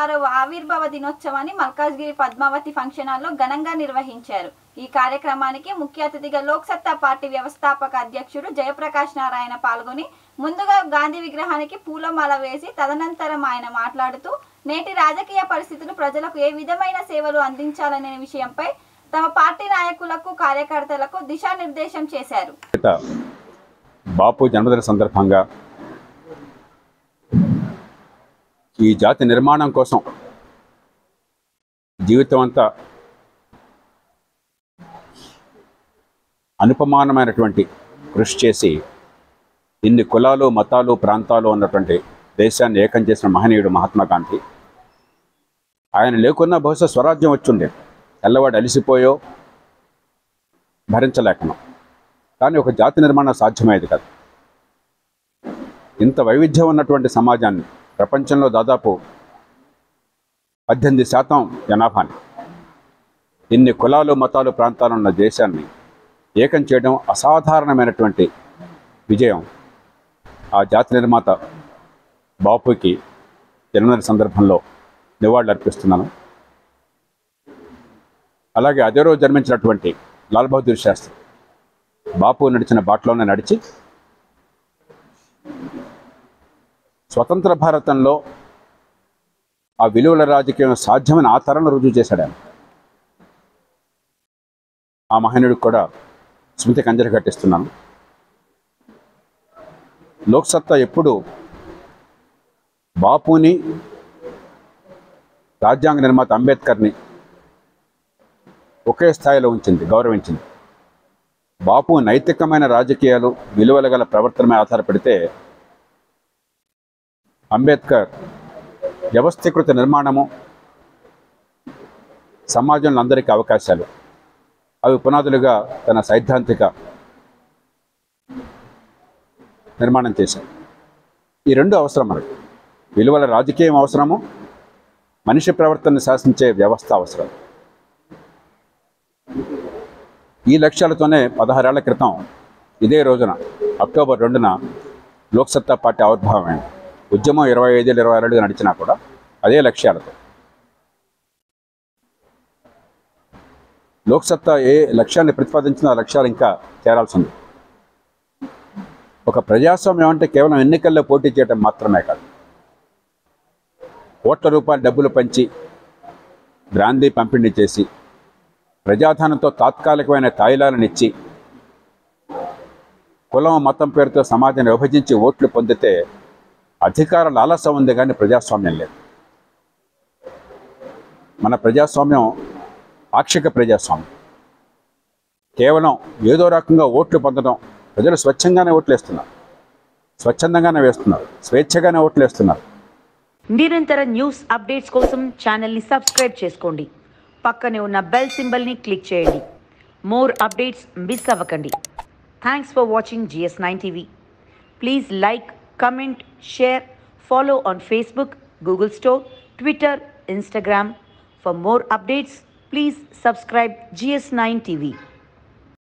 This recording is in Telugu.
పదహారవ ఆవిర్భావ దినోత్సవాన్ని మల్కాజ్గిరి పద్మావతి ఫంక్షన్ హాల్లో ఘనంగా నిర్వహించారు ఈ కార్యక్రమానికి ముఖ్య అతిథిగా లోక్సత్తా పార్టీ వ్యవస్థాపక అధ్యక్షుడు జయప్రకాష్ నారాయణ పాల్గొని ముందుగా గాంధీ విగ్రహానికి పూలమాల వేసి తదనంతరం ఆయన మాట్లాడుతూ నేటి రాజకీయ పరిస్థితులు ప్రజలకు ఏ విధమైన సేవలు అందించాలనే విషయంపై తమ పార్టీ నాయకులకు కార్యకర్తలకు దిశానిర్దేశం చేశారు చేత బాపు జన్మదిన సందర్భంగా ఈ జాతి నిర్మాణం కోసం జీవితం అంతా అనుపమానమైనటువంటి కృషి చేసి ఇన్ని కులాలు మతాలు ప్రాంతాలు ఉన్నటువంటి దేశాన్ని ఏకం చేసిన మహనీయుడు మహాత్మా గాంధీ ఆయన లేకున్నా బహుశా స్వరాజ్యం వచ్చుండే తెల్లవాడు అలిసిపోయో భరించలేకను కానీ ఒక జాతి నిర్మాణం సాధ్యమయ్యేది కాదు ఇంత వైవిధ్యం ఉన్నటువంటి సమాజాన్ని ప్రపంచంలో దాదాపు పద్దెనిమిది శాతం జనాభాని ఇన్ని కులాలు మతాలు ప్రాంతాలు ఉన్న దేశాన్ని ఏకం చేయడం అసాధారణమైనటువంటి విజయం ఆ జాతి నిర్మాత బాపుకి జన్మదిన సందర్భంలో నివాళులు అర్పిస్తున్నాను అలాగే అదే రోజు జన్మించినటువంటి లాల్ బహదూర్ శాస్త్రి బాపు నడిచిన బాటలోనే నడిచి స్వతంత్ర భారతంలో ఆ విలువల రాజకీయం సాధ్యమైన ఆ తరంలో రుజువు చేశాడు ఆయన ఆ మహనీయుడికి కూడా స్మృతి కంజరి కట్టిస్తున్నాను లోక్సత్తా ఎప్పుడు బాపుని రాజ్యాంగ నిర్మాత అంబేద్కర్ని ఒకే స్థాయిలో ఉంచింది గౌరవించింది బాపు నైతికమైన రాజకీయాలు విలువల గల ప్రవర్తనపై ఆధారపడితే అంబేద్కర్ వ్యవస్థీకృత నిర్మాణము సమాజంలో అందరికీ అవకాశాలు అవి పునాదులుగా తన సైద్ధాంతిక నిర్మాణం చేశారు ఈ రెండు అవసరం మనకు విలువల రాజకీయం అవసరము మనిషి ప్రవర్తనను శాసించే వ్యవస్థ అవసరం ఈ లక్ష్యాలతోనే పదహారేళ్ల క్రితం ఇదే రోజున అక్టోబర్ రెండున లోక్సత్తా పార్టీ ఆవిర్భావమైంది ఉద్యమం ఇరవై ఐదు ఇరవై ఆరేళ్ళుగా నడిచినా కూడా అదే లక్ష్యాలతో లోక్సత్తా ఏ లక్ష్యాన్ని ప్రతిపాదించిన ఆ లక్ష్యాలు ఇంకా చేరాల్సి ఉంది ఒక ప్రజాస్వామ్యం అంటే కేవలం ఎన్నికల్లో పోటీ చేయడం మాత్రమే కాదు కోట్ల రూపాయల డబ్బులు పంచి బ్రాందీ పంపిణీ చేసి ప్రజాధనంతో తాత్కాలికమైన తాయిలాలను ఇచ్చి కులం మతం పేరుతో సమాజాన్ని విభజించి ఓట్లు పొందితే అధికార లాలస ఉంది కానీ ప్రజాస్వామ్యం లేదు మన ప్రజాస్వామ్యం పాక్షిక ప్రజాస్వామ్యం కేవలం ఏదో రకంగా ఓట్లు పొందడం ప్రజలు స్వచ్ఛంగానే ఓట్లు వేస్తున్నారు స్వచ్ఛందంగానే వేస్తున్నారు స్వేచ్ఛగానే ఓట్లు వేస్తున్నారు నిరంతర న్యూస్ అప్డేట్స్ కోసం ఛానల్ని సబ్స్క్రైబ్ చేసుకోండి పక్కనే ఉన్న బెల్ సింబల్ని క్లిక్ చేయండి మోర్ అప్డేట్స్ మిస్ అవ్వకండి thanks for watching GS nine TV please like comment share follow on Facebook Google store Twitter Instagram for more updates please subscribe GS nine TV